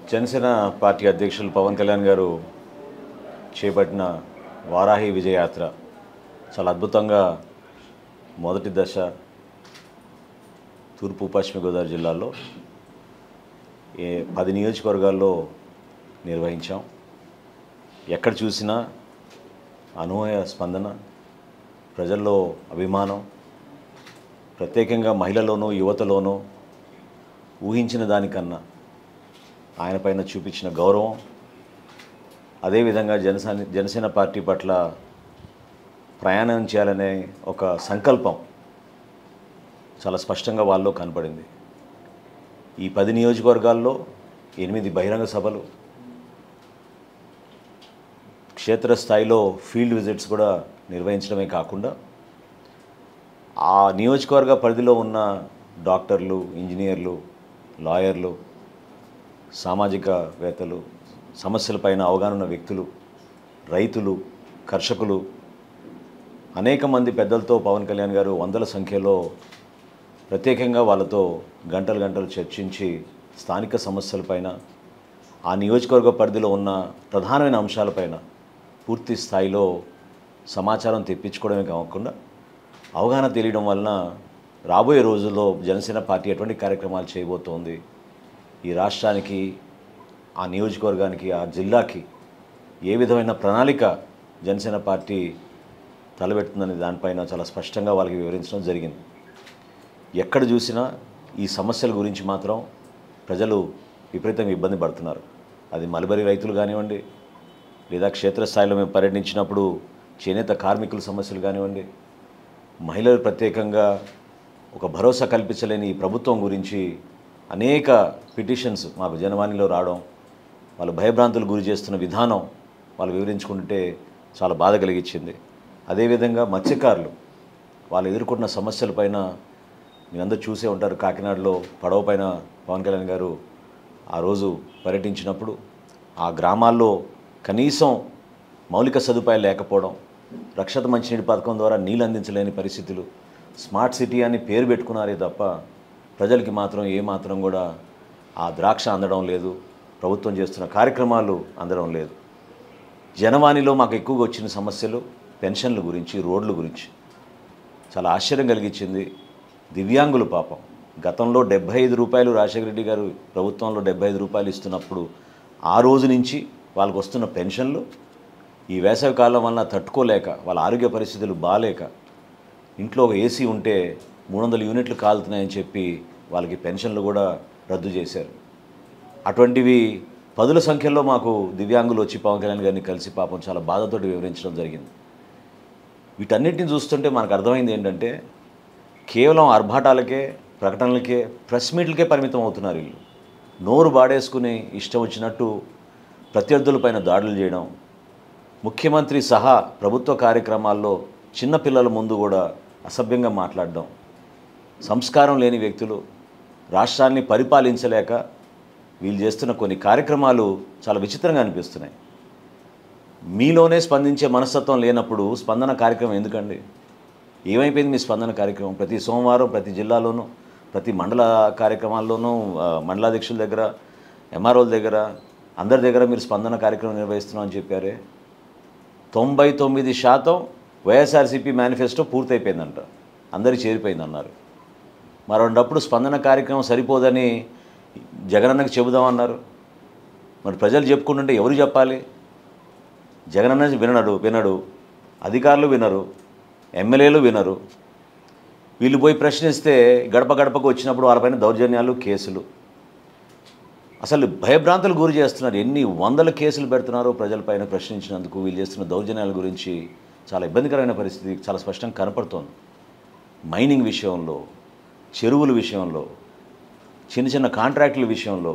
Janasena party అధ్యక్షులు పవన్ కళ్యాణ్ గారు చేపట్టిన వారాహి విజయయాత్ర చాలా అద్భుతంగా మొదటి దశ తూర్పు పశ్చిమ గోదావరి జిల్లాల్లో ఏ పది నియోజకవర్గాల్లో నిర్వహించాం ఎక్కడ చూసినా అనూహ్య స్పందన ప్రజల్లో అభిమానం ప్రత్యేకంగా మహిళలోనూ యువతలోనూ ఊహించిన దానికన్నా ఆయన పైన చూపించిన గౌరవం అదేవిధంగా జనసేన జనసేన పార్టీ పట్ల ప్రయాణం చేయాలనే ఒక సంకల్పం చాలా స్పష్టంగా వాళ్ళలో కనపడింది ఈ పది నియోజకవర్గాల్లో ఎనిమిది బహిరంగ సభలు క్షేత్రస్థాయిలో ఫీల్డ్ విజిట్స్ కూడా నిర్వహించడమే కాకుండా ఆ నియోజకవర్గ పరిధిలో ఉన్న డాక్టర్లు ఇంజనీర్లు లాయర్లు సామాజికవేత్తలు సమస్యలపైన అవగాహన ఉన్న వ్యక్తులు రైతులు కర్షకులు అనేక మంది పెద్దలతో పవన్ కళ్యాణ్ గారు వందల సంఖ్యలో ప్రత్యేకంగా వాళ్ళతో గంటలు గంటలు చర్చించి స్థానిక సమస్యలపైన ఆ నియోజకవర్గ పరిధిలో ఉన్న ప్రధానమైన అంశాలపైన పూర్తి స్థాయిలో సమాచారం తెప్పించుకోవడమే కాకుండా అవగాహన తెలియడం వలన రాబోయే రోజుల్లో జనసేన పార్టీ ఎటువంటి కార్యక్రమాలు చేయబోతోంది ఈ రాష్ట్రానికి ఆ నియోజకవర్గానికి ఆ జిల్లాకి ఏ విధమైన ప్రణాళిక జనసేన పార్టీ తలబెడుతుందనే దానిపైన చాలా స్పష్టంగా వాళ్ళకి వివరించడం జరిగింది ఎక్కడ చూసినా ఈ సమస్యల గురించి మాత్రం ప్రజలు విపరీతంగా ఇబ్బంది పడుతున్నారు అది మలబరి రైతులు కానివ్వండి లేదా క్షేత్రస్థాయిలో మేము పర్యటించినప్పుడు చేనేత కార్మికుల సమస్యలు కానివ్వండి మహిళలు ప్రత్యేకంగా ఒక భరోసా కల్పించలేని ఈ ప్రభుత్వం గురించి అనేక పిటిషన్స్ మాకు జనవాణిలో రావడం వాళ్ళు భయభ్రాంతులు గురి చేస్తున్న విధానం వాళ్ళు వివరించుకుంటే చాలా బాధ కలిగించింది అదేవిధంగా మత్స్యకారులు వాళ్ళు ఎదుర్కొంటున్న సమస్యలపైన మీరందరూ చూసే ఉంటారు కాకినాడలో పడవ పైన పవన్ కళ్యాణ్ గారు ఆ రోజు పర్యటించినప్పుడు ఆ గ్రామాల్లో కనీసం మౌలిక సదుపాయాలు లేకపోవడం రక్షత మంచినీటి పథకం ద్వారా నీళ్ళు అందించలేని పరిస్థితులు స్మార్ట్ సిటీ అని పేరు పెట్టుకున్నారే తప్ప ప్రజలకి మాత్రం ఏ మాత్రం కూడా ఆ ద్రాక్ష అందడం లేదు ప్రభుత్వం చేస్తున్న కార్యక్రమాలు అందడం లేదు జనవాణిలో మాకు ఎక్కువగా వచ్చిన సమస్యలు పెన్షన్ల గురించి రోడ్ల గురించి చాలా ఆశ్చర్యం కలిగించింది దివ్యాంగులు పాపం గతంలో డెబ్బై ఐదు రూపాయలు రాజశేఖర రెడ్డి గారు ప్రభుత్వంలో డెబ్బై ఐదు రూపాయలు ఇస్తున్నప్పుడు ఆ రోజు నుంచి వాళ్ళకు వస్తున్న పెన్షన్లు ఈ వేసవి కాలం వలన తట్టుకోలేక వాళ్ళ ఆరోగ్య పరిస్థితులు బాగాలేక ఇంట్లో ఒక ఏసీ ఉంటే మూడు వందల యూనిట్లు కాలుతున్నాయని చెప్పి వాళ్ళకి పెన్షన్లు కూడా రద్దు చేశారు అటువంటివి పదుల సంఖ్యలో మాకు దివ్యాంగులు వచ్చి పవన్ కళ్యాణ్ గారిని కలిసి పాపం చాలా బాధతోటి వివరించడం జరిగింది వీటన్నిటిని చూస్తుంటే మనకు అర్థమైంది ఏంటంటే కేవలం ఆర్భాటాలకే ప్రకటనలకే ప్రెస్ మీట్లకే పరిమితం అవుతున్నారు వీళ్ళు నోరు బాడేసుకుని ఇష్టం వచ్చినట్టు ప్రత్యర్థులపైన దాడులు చేయడం ముఖ్యమంత్రి సహా ప్రభుత్వ కార్యక్రమాల్లో చిన్నపిల్లల ముందు కూడా అసభ్యంగా మాట్లాడడం సంస్కారం లేని వ్యక్తులు రాష్ట్రాన్ని పరిపాలించలేక వీళ్ళు చేస్తున్న కొన్ని కార్యక్రమాలు చాలా విచిత్రంగా అనిపిస్తున్నాయి మీలోనే స్పందించే మనస్తత్వం లేనప్పుడు స్పందన కార్యక్రమం ఎందుకండి ఏమైపోయింది మీ స్పందన కార్యక్రమం ప్రతి సోమవారం ప్రతి జిల్లాలోనూ ప్రతి మండల కార్యక్రమాల్లోనూ ఆ, మండలాధ్యక్షుల దగ్గర ఎంఆర్ఓల దగ్గర అందరి దగ్గర మీరు స్పందన కార్యక్రమం నిర్వహిస్తున్నాం అని చెప్పారే తొంభై తొమ్మిది శాతం వైఎస్ఆర్సీపీ మేనిఫెస్టో పూర్తయిపోయిందంట అందరికి చేరిపోయిందన్నారు మరొండప్పుడు స్పందన కార్యక్రమం సరిపోదని జగనన్నకి చెబుదామన్నారు మరి ప్రజలు చెప్పుకుంటుంటే ఎవరు చెప్పాలి జగనన్న వినడు వినడు అధికారులు వినరు ఎమ్మెల్యేలు వినరు వీళ్ళు పోయి ప్రశ్నిస్తే గడప గడపకు వచ్చినప్పుడు వాళ్ళపైన దౌర్జన్యాలు కేసులు అసలు భయభ్రాంతులు గురి చేస్తున్నారు ఎన్ని వందల కేసులు పెడుతున్నారో ప్రజలపైన ప్రశ్నించినందుకు వీళ్ళు చేస్తున్న దౌర్జన్యాల గురించి చాలా ఇబ్బందికరమైన పరిస్థితి చాలా స్పష్టంగా కనపడుతోంది మైనింగ్ విషయంలో చెరువుల విషయంలో చిన్న చిన్న కాంట్రాక్టుల విషయంలో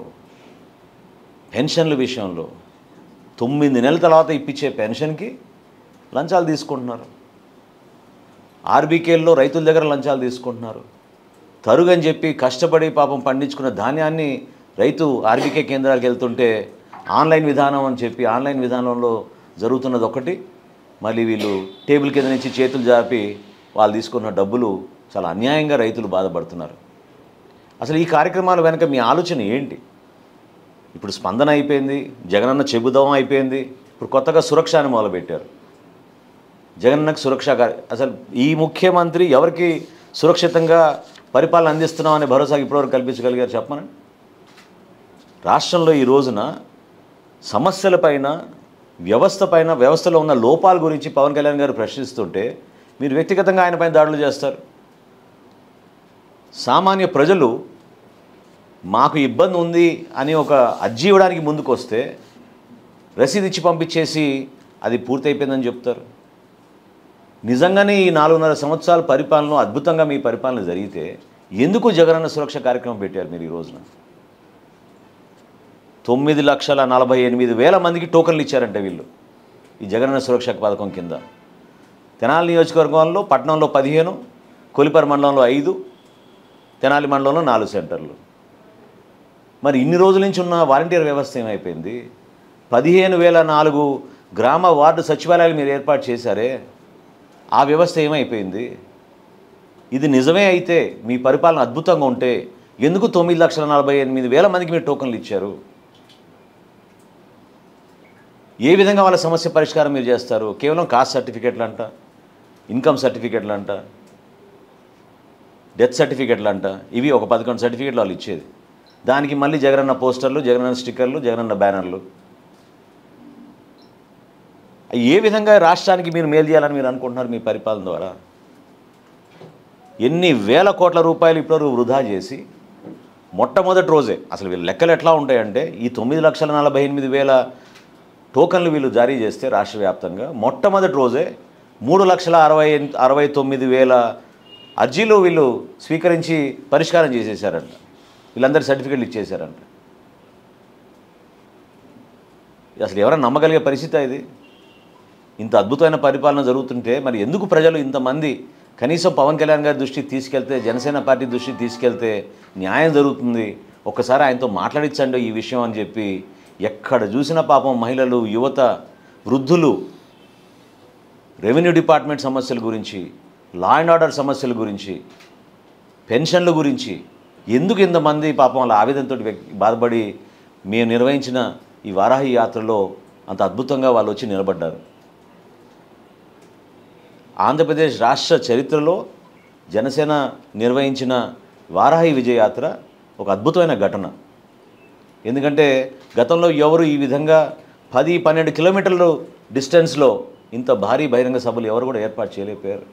పెన్షన్ల విషయంలో తొమ్మిది నెలల తర్వాత ఇప్పించే పెన్షన్కి లంచాలు తీసుకుంటున్నారు ఆర్బీకేల్లో రైతుల దగ్గర లంచాలు తీసుకుంటున్నారు తరుగు అని చెప్పి కష్టపడి పాపం పండించుకున్న ధాన్యాన్ని రైతు ఆర్బీకే కేంద్రాలకు వెళ్తుంటే ఆన్లైన్ విధానం అని చెప్పి ఆన్లైన్ విధానంలో జరుగుతున్నది ఒకటి మళ్ళీ వీళ్ళు టేబుల్ కింద నుంచి చేతులు జాపి వాళ్ళు తీసుకున్న డబ్బులు చాలా అన్యాయంగా రైతులు బాధపడుతున్నారు అసలు ఈ కార్యక్రమాల వెనక మీ ఆలోచన ఏంటి ఇప్పుడు స్పందన అయిపోయింది జగనన్న చెబుదాం అయిపోయింది ఇప్పుడు కొత్తగా సురక్ష అని మొదలుపెట్టారు జగనన్నకు సురక్ష కార్య- అసలు ఈ ముఖ్యమంత్రి ఎవరికి సురక్షితంగా పరిపాలన అందిస్తున్నాం అనే భరోసాకి ఇప్పటివరకు కల్పించగలిగారు చెప్పమనండి రాష్ట్రంలో ఈ రోజున సమస్యలపైన వ్యవస్థ పైన వ్యవస్థలో ఉన్న లోపాల గురించి పవన్ కళ్యాణ్ గారు ప్రశ్నిస్తుంటే మీరు వ్యక్తిగతంగా ఆయన పైన దాడులు చేస్తారు సామాన్య ప్రజలు మాకు ఇబ్బంది ఉంది అని ఒక అర్జీ ఇవ్వడానికి ముందుకు వస్తే రసీదు ఇచ్చి పంపించేసి అది పూర్తయిపోయిందని చెప్తారు నిజంగానే ఈ నాలుగున్నర సంవత్సరాల పరిపాలన అద్భుతంగా మీ పరిపాలన జరిగితే ఎందుకు జగనన్న సురక్ష కార్యక్రమం పెట్టారు మీరు ఈ రోజున తొమ్మిది లక్షల నలభై ఎనిమిది వేల మందికి టోకన్లు ఇచ్చారంటే వీళ్ళు ఈ జగనన్న సురక్ష పథకం కింద తెనాలి నియోజకవర్గంలో పట్టణంలో పదిహేను కొలిపర మండలంలో ఐదు తెనాలి మండలంలో నాలుగు సెంటర్లు మరి ఇన్ని రోజుల నుంచి ఉన్న వాలంటీర్ వ్యవస్థ ఏమైపోయింది పదిహేను వేల నాలుగు గ్రామ వార్డు సచివాలయాలు మీరు ఏర్పాటు చేశారే ఆ వ్యవస్థ ఏమైపోయింది ఇది నిజమే అయితే మీ పరిపాలన అద్భుతంగా ఉంటే ఎందుకు తొమ్మిది లక్షల నలభై ఎనిమిది వేల మందికి మీరు టోకన్లు ఇచ్చారు ఏ విధంగా వాళ్ళ సమస్య పరిష్కారం మీరు చేస్తారు కేవలం కాస్ట్ సర్టిఫికెట్లు అంట ఇన్కమ్ సర్టిఫికెట్లు అంట డెత్ సర్టిఫికెట్లు అంట ఇవి ఒక పదకొండు సర్టిఫికెట్లు వాళ్ళు ఇచ్చేది దానికి మళ్ళీ జగనన్న పోస్టర్లు జగనన్న స్టిక్కర్లు జగనన్న బ్యానర్లు ఏ విధంగా రాష్ట్రానికి మీరు మేలు చేయాలని మీరు అనుకుంటున్నారు మీ పరిపాలన ద్వారా ఎన్ని వేల కోట్ల రూపాయలు ఇప్పటివరకు వృధా చేసి మొట్టమొదటి రోజే అసలు వీళ్ళ లెక్కలు ఎట్లా ఉంటాయంటే ఈ తొమ్మిది లక్షల నలభై ఎనిమిది వేల టోకన్లు వీళ్ళు జారీ చేస్తే రాష్ట్ర వ్యాప్తంగా మొట్టమొదటి రోజే మూడు లక్షల అరవై ఎన్- అరవై తొమ్మిది వేల అర్జీలు వీళ్ళు స్వీకరించి పరిష్కారం చేసేసారంట వీళ్ళందరి సర్టిఫికెట్లు ఇచ్చేసారంట అసలు ఎవరైనా నమ్మగలిగే పరిస్థితి ఇది ఇంత అద్భుతమైన పరిపాలన జరుగుతుంటే మరి ఎందుకు ప్రజలు ఇంతమంది కనీసం పవన్ కళ్యాణ్ గారి దృష్టికి తీసుకెళ్తే జనసేన పార్టీ దృష్టికి తీసుకెళ్తే న్యాయం జరుగుతుంది ఒక్కసారి ఆయనతో మాట్లాడించండి ఈ విషయం అని చెప్పి ఎక్కడ చూసినా పాపం మహిళలు యువత వృద్ధులు రెవెన్యూ డిపార్ట్మెంట్ సమస్యల గురించి లా అండ్ ఆర్డర్ సమస్యల గురించి పెన్షన్ల గురించి ఎందుకు ఇంతమంది పాపం వాళ్ళ ఆవేదనతో బాధపడి మేము నిర్వహించిన ఈ వారాహి యాత్రలో అంత అద్భుతంగా వాళ్ళు వచ్చి నిలబడ్డారు ఆంధ్రప్రదేశ్ రాష్ట్ర చరిత్రలో జనసేన నిర్వహించిన వారాహి విజయయాత్ర ఒక అద్భుతమైన ఘటన ఎందుకంటే గతంలో ఎవరు ఈ విధంగా పది పన్నెండు కిలోమీటర్లు డిస్టెన్స్లో ఇంత భారీ బహిరంగ సభలు ఎవరు కూడా ఏర్పాటు చేయలేకపోయారు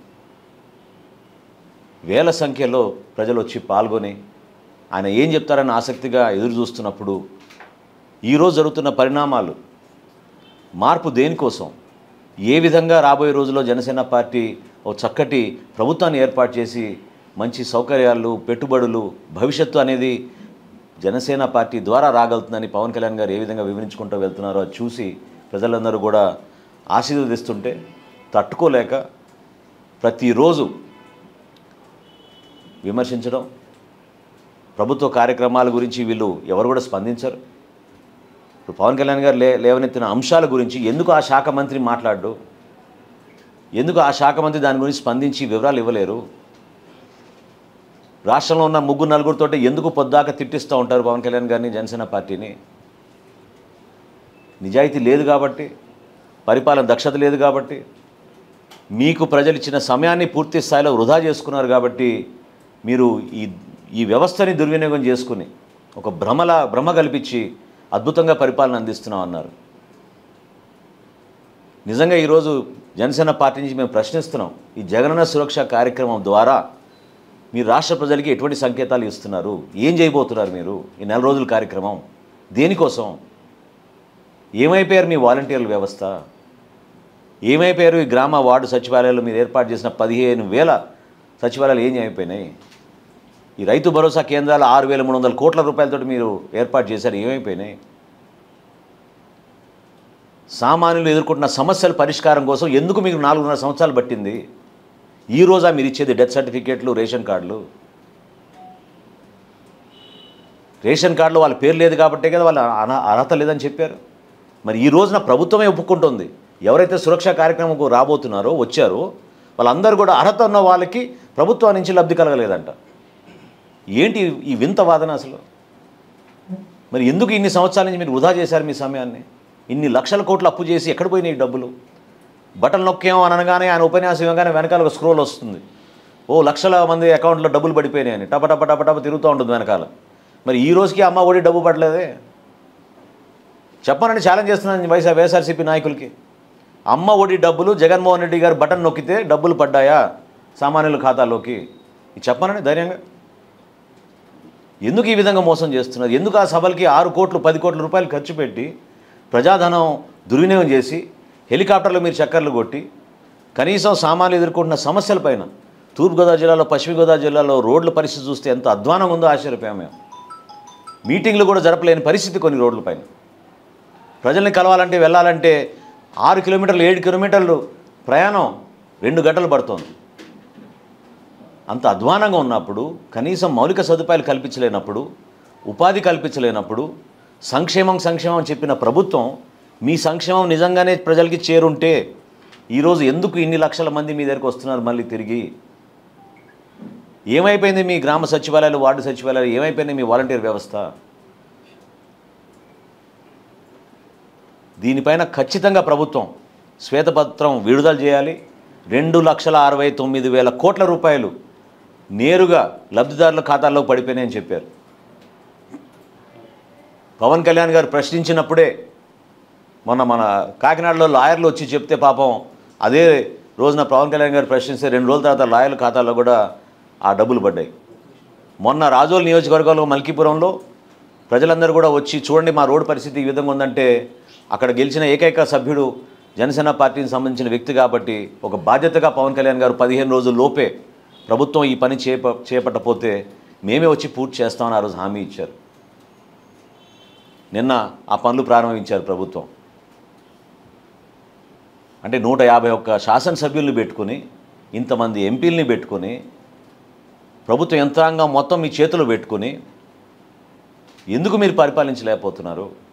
వేల సంఖ్యలో ప్రజలు వచ్చి పాల్గొని ఆయన ఏం చెప్తారని ఆసక్తిగా ఎదురు చూస్తున్నప్పుడు ఈరోజు జరుగుతున్న పరిణామాలు మార్పు దేనికోసం ఏ విధంగా రాబోయే రోజుల్లో జనసేన పార్టీ ఓ చక్కటి ప్రభుత్వాన్ని ఏర్పాటు చేసి మంచి సౌకర్యాలు పెట్టుబడులు భవిష్యత్తు అనేది జనసేన పార్టీ ద్వారా రాగలుగుతుందని పవన్ కళ్యాణ్ గారు ఏ విధంగా వివరించుకుంటూ వెళ్తున్నారో అది చూసి ప్రజలందరూ కూడా ఆశీర్వదిస్తుంటే తట్టుకోలేక ప్రతిరోజు విమర్శించడం ప్రభుత్వ కార్యక్రమాల గురించి వీళ్ళు ఎవరు కూడా స్పందించరు ఇప్పుడు పవన్ కళ్యాణ్ గారు లే లేవనెత్తిన అంశాల గురించి ఎందుకు ఆ శాఖ మంత్రి మాట్లాడు ఎందుకు ఆ శాఖ మంత్రి దాని గురించి స్పందించి వివరాలు ఇవ్వలేరు రాష్ట్రంలో ఉన్న ముగ్గురు నలుగురితో ఎందుకు పొద్దాక తిట్టిస్తూ ఉంటారు పవన్ కళ్యాణ్ గారిని జనసేన పార్టీని నిజాయితీ లేదు కాబట్టి పరిపాలన దక్షత లేదు కాబట్టి మీకు ప్రజలు ఇచ్చిన సమయాన్ని పూర్తి స్థాయిలో వృధా చేసుకున్నారు కాబట్టి మీరు ఈ ఈ వ్యవస్థని దుర్వినియోగం చేసుకుని ఒక భ్రమల భ్రమ కల్పించి అద్భుతంగా పరిపాలన అందిస్తున్నాం అన్నారు నిజంగా ఈరోజు జనసేన పార్టీ నుంచి మేము ప్రశ్నిస్తున్నాం ఈ జగనన్న సురక్ష కార్యక్రమం ద్వారా మీరు రాష్ట్ర ప్రజలకి ఎటువంటి సంకేతాలు ఇస్తున్నారు ఏం చేయబోతున్నారు మీరు ఈ నెల రోజుల కార్యక్రమం దేనికోసం ఏమైపోయారు మీ వాలంటీర్ల వ్యవస్థ ఏమైపోయారు ఈ గ్రామ వార్డు సచివాలయాలు మీరు ఏర్పాటు చేసిన పదిహేను వేల సచివాలయాలు ఏం అయిపోయినాయి ఈ రైతు భరోసా కేంద్రాలు ఆరు వేల మూడు వందల కోట్ల రూపాయలతో మీరు ఏర్పాటు చేశారు ఏమైపోయినాయి సామాన్యులు ఎదుర్కొంటున్న సమస్యల పరిష్కారం కోసం ఎందుకు మీకు నాలుగున్నర సంవత్సరాలు పట్టింది ఈ రోజా మీరు ఇచ్చేది డెత్ సర్టిఫికేట్లు రేషన్ కార్డులు రేషన్ కార్డులో వాళ్ళ పేరు లేదు కాబట్టే కదా వాళ్ళ అన- అర్హత లేదని చెప్పారు మరి ఈ రోజున ప్రభుత్వమే ఒప్పుకుంటుంది ఎవరైతే సురక్ష కార్యక్రమంకు రాబోతున్నారో వచ్చారో వాళ్ళందరూ కూడా అర్హత ఉన్న వాళ్ళకి ప్రభుత్వం నుంచి లబ్ధి కలగలేదంట ఏంటి ఈ వింత వాదన అసలు మరి ఎందుకు ఇన్ని సంవత్సరాల నుంచి మీరు వృధా చేశారు మీ సమయాన్ని ఇన్ని లక్షల కోట్లు అప్పు చేసి ఎక్కడ పోయినాయి ఈ డబ్బులు బటన్ నొక్కేమో అని అనగానే ఆయన ఉపన్యాసం ఇవ్వగానే వెనకాల ఒక స్క్రోల్ వస్తుంది ఓ లక్షల మంది అకౌంట్లో డబ్బులు పడిపోయినాయని టప టప టప టప తిరుగుతూ ఉంటుంది వెనకాల మరి ఈ రోజుకి అమ్మ ఒడి డబ్బు పడలేదే చెప్పనండి ఛాలెంజ్ చేస్తున్నాను వైఎస్ఆర్ వైఎస్ఆర్సీపీ నాయకులకి అమ్మ ఒడి డబ్బులు జగన్మోహన్ రెడ్డి గారు బటన్ నొక్కితే డబ్బులు పడ్డాయా సామాన్యుల ఖాతాలోకి ఇది చెప్పనండి ధైర్యంగా ఎందుకు ఈ విధంగా మోసం చేస్తున్నారు ఎందుకు ఆ సభలకి ఆరు కోట్లు పది కోట్ల రూపాయలు ఖర్చు పెట్టి ప్రజాధనం దుర్వినియోగం చేసి హెలికాప్టర్లు మీరు చక్కర్లు కొట్టి కనీసం సామాన్యులు ఎదుర్కొంటున్న సమస్యలపైన తూర్పుగోదావరి జిల్లాలో పశ్చిమ గోదావరి జిల్లాలో రోడ్ల పరిస్థితి చూస్తే ఎంత అధ్వానంగా ఉందో ఆశ్చర్యపోయాం మేము మీటింగ్లు కూడా జరపలేని పరిస్థితి కొన్ని రోడ్లపైన ప్రజల్ని కలవాలంటే వెళ్ళాలంటే ఆరు కిలోమీటర్లు ఏడు కిలోమీటర్లు ప్రయాణం రెండు గంటలు పడుతోంది అంత అధ్వానంగా ఉన్నప్పుడు కనీసం మౌలిక సదుపాయాలు కల్పించలేనప్పుడు ఉపాధి కల్పించలేనప్పుడు సంక్షేమం సంక్షేమం చెప్పిన ప్రభుత్వం మీ సంక్షేమం నిజంగానే ప్రజలకి చేరుంటే ఈరోజు ఎందుకు ఇన్ని లక్షల మంది మీ దగ్గరికి వస్తున్నారు మళ్ళీ తిరిగి ఏమైపోయింది మీ గ్రామ సచివాలయాలు వార్డు సచివాలయాలు ఏమైపోయింది మీ వాలంటీర్ వ్యవస్థ దీనిపైన ఖచ్చితంగా ప్రభుత్వం శ్వేతపత్రం విడుదల చేయాలి రెండు లక్షల అరవై తొమ్మిది వేల కోట్ల రూపాయలు నేరుగా లబ్ధిదారుల ఖాతాల్లో పడిపోయినాయని చెప్పారు పవన్ కళ్యాణ్ గారు ప్రశ్నించినప్పుడే మొన్న మన కాకినాడలో లాయర్లు వచ్చి చెప్తే పాపం అదే రోజున పవన్ కళ్యాణ్ గారు ప్రశ్నిస్తే రెండు రోజుల తర్వాత లాయర్ల ఖాతాల్లో కూడా ఆ డబ్బులు పడ్డాయి మొన్న రాజోల్ నియోజకవర్గంలో మల్కీపురంలో ప్రజలందరూ కూడా వచ్చి చూడండి మా రోడ్డు పరిస్థితి ఈ విధంగా ఉందంటే అక్కడ గెలిచిన ఏకైక సభ్యుడు జనసేన పార్టీకి సంబంధించిన వ్యక్తి కాబట్టి ఒక బాధ్యతగా పవన్ కళ్యాణ్ గారు పదిహేను రోజుల లోపే ప్రభుత్వం ఈ పని చేప చేపట్టపోతే మేమే వచ్చి పూర్తి చేస్తామని ఆ రోజు హామీ ఇచ్చారు నిన్న ఆ పనులు ప్రారంభించారు ప్రభుత్వం అంటే నూట యాభై ఒక్క శాసనసభ్యుల్ని పెట్టుకుని ఇంతమంది ఎంపీలని పెట్టుకుని ప్రభుత్వ యంత్రాంగం మొత్తం మీ చేతిలో పెట్టుకుని ఎందుకు మీరు పరిపాలించలేకపోతున్నారు